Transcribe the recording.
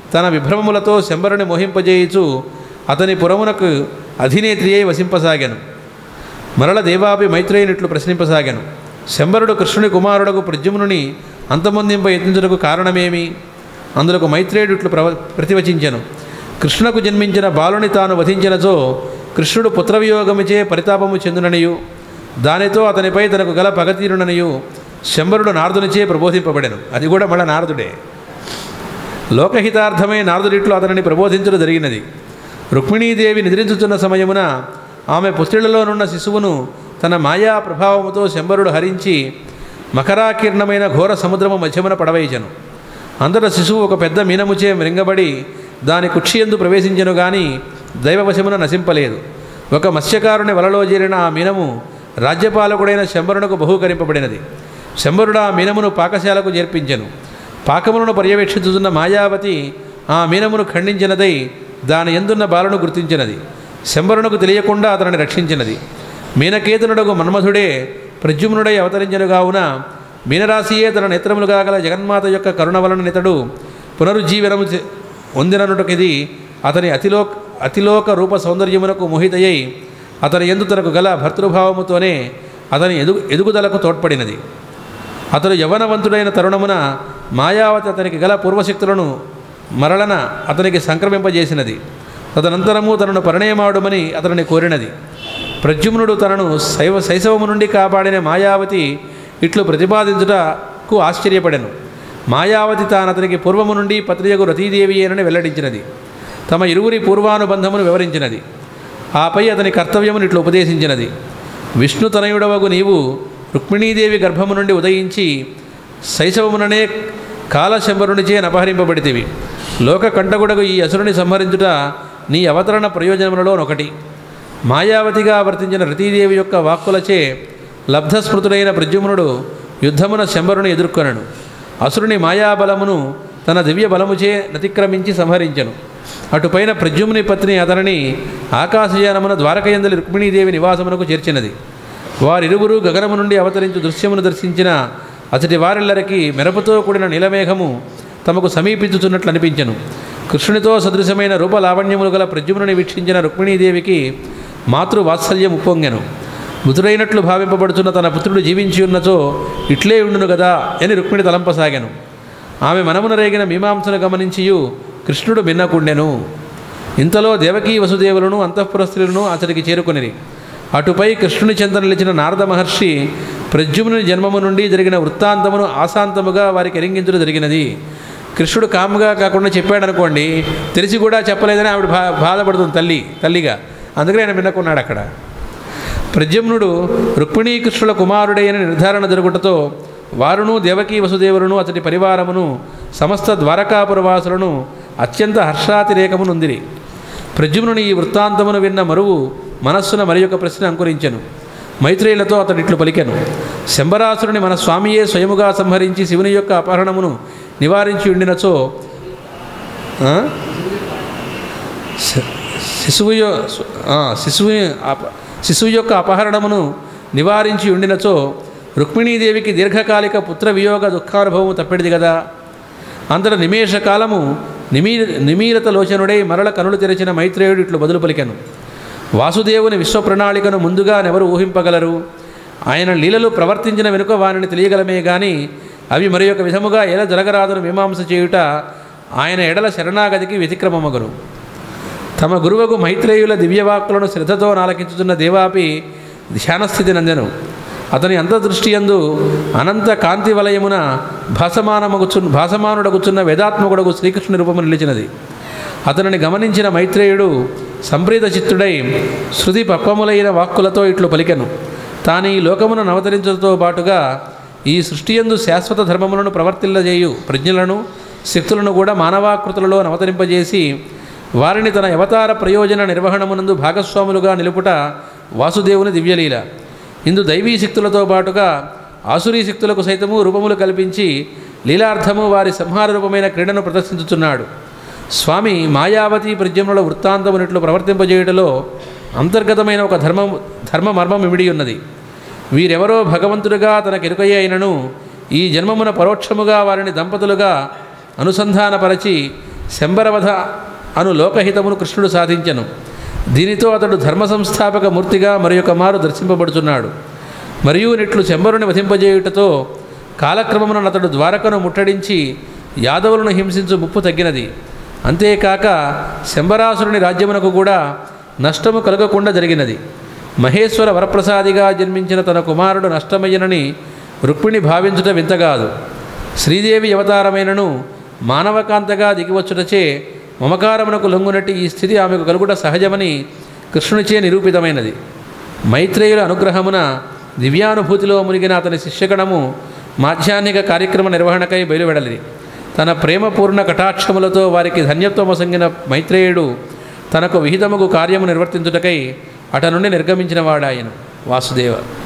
తన విభ్రమములతో శంబరుని మోహింపజేయుచు అతని పురమునకు అధినేత్రి అయి వసింపసాగాను మరల దేవాపి మైత్రేయునిట్లు ప్రశ్నింపసాగాను శంబరుడు కృష్ణుని కుమారుడకు ప్రద్యుమ్నుని అంతమొందింప యత్నించుటకు కారణమేమి అందులకు మైత్రేయుడు ఇట్లు ప్రవ ప్రతివచించెను కృష్ణకు జన్మించిన బాలుని తాను వధించినచో కృష్ణుడు పుత్రవియోగముచే పరితాపము చెందుననియు దానితో అతనిపై తనకు గల పగతీరుననియు శంబరుడు నారదునిచే ప్రబోధింపబడెను అది కూడా మళ్ళా నారదుడే లోకహితార్థమై నారదుడిట్లు అతనిని ప్రబోధించడం జరిగినది రుక్మిణీదేవి నిద్రించుతున్న సమయమున ఆమె పుత్రులలోనున్న శిశువును తన మాయా ప్రభావముతో శంబరుడు హరించి మకరాకీర్ణమైన ఘోర సముద్రము మధ్యమున పడవేయచను అంతట శిశువు ఒక పెద్ద మీనముచే మృంగబడి దాని కుక్షియందు ప్రవేశించను గాని దైవవశమున నశింపలేదు ఒక మత్స్యకారుని వలలో చేరిన ఆ మీనము రాజ్యపాలకుడైన శంబరునకు బహూకరింపబడినది శంబరుడు ఆ మీనమును పాకశాలకు చేర్పించెను పాకములను పర్యవేక్షించుతున్న మాయావతి ఆ మీనమును ఖండించినదై దాని ఎందున్న బాలను గుర్తించినది శంబరునకు తెలియకుండా అతనిని రక్షించినది మీనకేతనుడకు మన్మధుడే ప్రద్యుమ్నుడై అవతరించను కావున మీనరాశియే తన నేత్రములుగా గల జగన్మాత యొక్క కరుణ వలన ఇతడు పునరుజ్జీవనము చే- పొందిననుటకిది అతని అతిలోక అతిలోక రూప సౌందర్యమునకు మోహితయ్యై అతని ఎందు తనకు గల భర్తృభావముతోనే అతని ఎదుగు ఎదుగుదలకు తోడ్పడినది అతడు యవనవంతుడైన తరుణమున మాయావతి అతనికి గల పూర్వశక్తులను మరలన అతనికి సంక్రమింపజేసినది తదనంతరము తనను పరిణయమాడుమని అతనిని కోరినది ప్రద్యుమ్నుడు తనను శైవ శైశవము నుండి కాపాడిన మాయావతి ఇట్లు ప్రతిపాదించుటకు ఆశ్చర్యపడెను మాయావతి తాను అతనికి పూర్వము నుండి పత్రియగు రతీదేవి అని వెల్లడించినది తమ ఇరువురి పూర్వానుబంధమును వివరించినది ఆపై అతని కర్తవ్యమును ఇట్లు ఉపదేశించినది విష్ణు తనయుడవగు నీవు రుక్మిణీదేవి గర్భము నుండి ఉదయించి శైశవముననే కాలశంబరునిచే నపహరింపబడితివి లోక కంటకుడకు ఈ అసురుని సంహరించుట నీ అవతరణ ప్రయోజనములలో ఒకటి మాయావతిగా వర్తించిన రతీదేవి యొక్క వాక్కులచే లబ్ధస్మృతుడైన ప్రద్యుమ్నుడు యుద్ధమున శంబరుని ఎదుర్కొనను అసురుని మాయాబలమును తన దివ్య బలముచే నతిక్రమించి సంహరించెను అటుపైన ప్రద్యుమ్ని పత్ని అతనిని ఆకాశయానమున ద్వారకయందలి రుక్మిణీదేవి నివాసమునకు చేర్చినది వారిరువురు గగనము నుండి అవతరించు దృశ్యమును దర్శించిన అతడి వారిల్లరికి మెరపుతో కూడిన నీలమేఘము తమకు సమీపించుతున్నట్లు అనిపించెను కృష్ణునితో సదృశమైన రూపలావణ్యములు గల ప్రద్యుమ్నుని వీక్షించిన రుక్మిణీదేవికి మాతృవాత్సల్యం ఉప్పొంగెను మృతుడైనట్లు భావింపబడుతున్న తన పుత్రుడు జీవించి ఉన్నచో ఇట్లే ఉండును గదా అని రుక్మిణి తలంపసాగాను ఆమె మనమున రేగిన మీమాంసను గమనించియు కృష్ణుడు మిన్నకుండెను ఇంతలో దేవకీ వసుదేవులను అంతఃపురస్త్రులను అతడికి చేరుకొనిరి అటుపై కృష్ణుని చెంత నిలిచిన నారద మహర్షి ప్రద్యుమ్నుని జన్మము నుండి జరిగిన వృత్తాంతమును ఆశాంతముగా వారికి ఎరింగించడం జరిగినది కృష్ణుడు కాముగా కాకుండా చెప్పాడనుకోండి తెలిసి కూడా చెప్పలేదని ఆవిడ బా బాధపడుతుంది తల్లి తల్లిగా అందుకని ఆయన విన్నకున్నాడు అక్కడ ప్రద్యుమ్నుడు రుక్మిణీకృష్ణుల కుమారుడైన నిర్ధారణ జరుగుటతో వారును దేవకీ వసుదేవులను అతడి పరివారమును సమస్త ద్వారకాపురవాసులను అత్యంత హర్షాతిరేకమునుందిరి ప్రద్యుమ్నుని ఈ వృత్తాంతమును విన్న మరువు మనస్సున మరి యొక్క ప్రశ్న అంకురించెను మైత్రేయులతో అతడు ఇట్లు పలికెను శంబరాసురుని మన స్వామియే స్వయముగా సంహరించి శివుని యొక్క అపహరణమును నివారించి ఉండినచో ఆ? శ- శిశువు యొ- ఆ, శిశువు అప- శిశువు యొక్క అపహరణమును నివారించి ఉండినచో రుక్మిణీదేవికి దీర్ఘకాలిక పుత్ర వియోగ దుఃఖానుభవము తప్పెడిది కదా అంతట నిమేష కాలము నిమీ నిమీరత లోచనుడై మరల కనులు తెరిచిన మైత్రేయుడు ఇట్లు బదులు పలికెను వాసుదేవుని విశ్వ ప్రణాళికను ముందుగా నెవరు ఊహింపగలరు ఆయన లీలలు ప్రవర్తించిన వెనుక వారిని తెలియగలమే గాని అవి మరి ఒక విధముగా ఎలా జరగరాదును మీమాంస చేయుట ఆయన ఎడల శరణాగతికి వ్యతిక్రమమగును తమ గురువకు మైత్రేయుల దివ్యవాక్కులను శ్రద్ధతో నాలకించుతున్న దేవాపి ధ్యానస్థితి నందెను అతని అంతర్దృష్టి యందు అనంత కాంతి వలయమున భాసమానమగుచు భాసమానుడగుచున్న వేదాత్మకుడగు శ్రీకృష్ణుని రూపము నిలిచినది అతనిని గమనించిన మైత్రేయుడు సంప్రీత చిత్తుడై శృతి పక్వములైన వాక్కులతో ఇట్లు పలికెను తాను ఈ లోకమును నవతరించడంతో పాటుగా ఈ సృష్టి యందు శాశ్వత ధర్మములను ప్రవర్తిల్లజేయు ప్రజ్ఞలను శక్తులను కూడా మానవాకృతులలో నవతరింపజేసి వారిని తన అవతార ప్రయోజన నిర్వహణమునందు భాగస్వాములుగా నిలుపుట వాసుదేవుని దివ్యలీల ఇందు దైవీ శక్తులతో పాటుగా ఆసురీ శక్తులకు సైతము రూపములు కల్పించి లీలార్థము వారి సంహార రూపమైన క్రీడను ప్రదర్శించుచున్నాడు స్వామి మాయావతి ప్రజ్ఞముల వృత్తాంతమునిట్లు ప్రవర్తింపజేయుటలో అంతర్గతమైన ఒక ధర్మం ధర్మ మర్మం ఇమిడి ఉన్నది వీరెవరో భగవంతుడిగా తనకెరుకయ్య అయినను ఈ జన్మమున పరోక్షముగా వారిని దంపతులుగా అనుసంధానపరచి శంబరవధ అను లోకహితమును కృష్ణుడు సాధించను దీనితో అతడు ధర్మ సంస్థాపక మూర్తిగా మరి ఒక మారు దర్శింపబడుచున్నాడు మరియు నిట్లు శంబరుని వధింపజేయుటతో కాలక్రమమున అతడు ద్వారకను ముట్టడించి యాదవులను హింసించు ముప్పు తగ్గినది అంతేకాక శంబరాసురుని రాజ్యమునకు కూడా నష్టము కలగకుండా జరిగినది మహేశ్వర వరప్రసాదిగా జన్మించిన తన కుమారుడు నష్టమయ్యనని రుక్మిణి భావించుట వింతగాదు శ్రీదేవి అవతారమైనను మానవకాంతగా దిగివచ్చుటచే మమకారమునకు లొంగునట్టి ఈ స్థితి ఆమెకు కలుగుట సహజమని కృష్ణునిచే నిరూపితమైనది మైత్రేయుల అనుగ్రహమున దివ్యానుభూతిలో మునిగిన అతని శిష్యగణము మాధ్యాహ్నిక కార్యక్రమ నిర్వహణకై బయలువెడలి తన ప్రేమపూర్ణ కటాక్షములతో వారికి ధన్యత్వమసంగిన మైత్రేయుడు తనకు విహితముగు కార్యము నిర్వర్తించుటకై అట నుండి నిర్గమించిన వాడాయను వాసుదేవ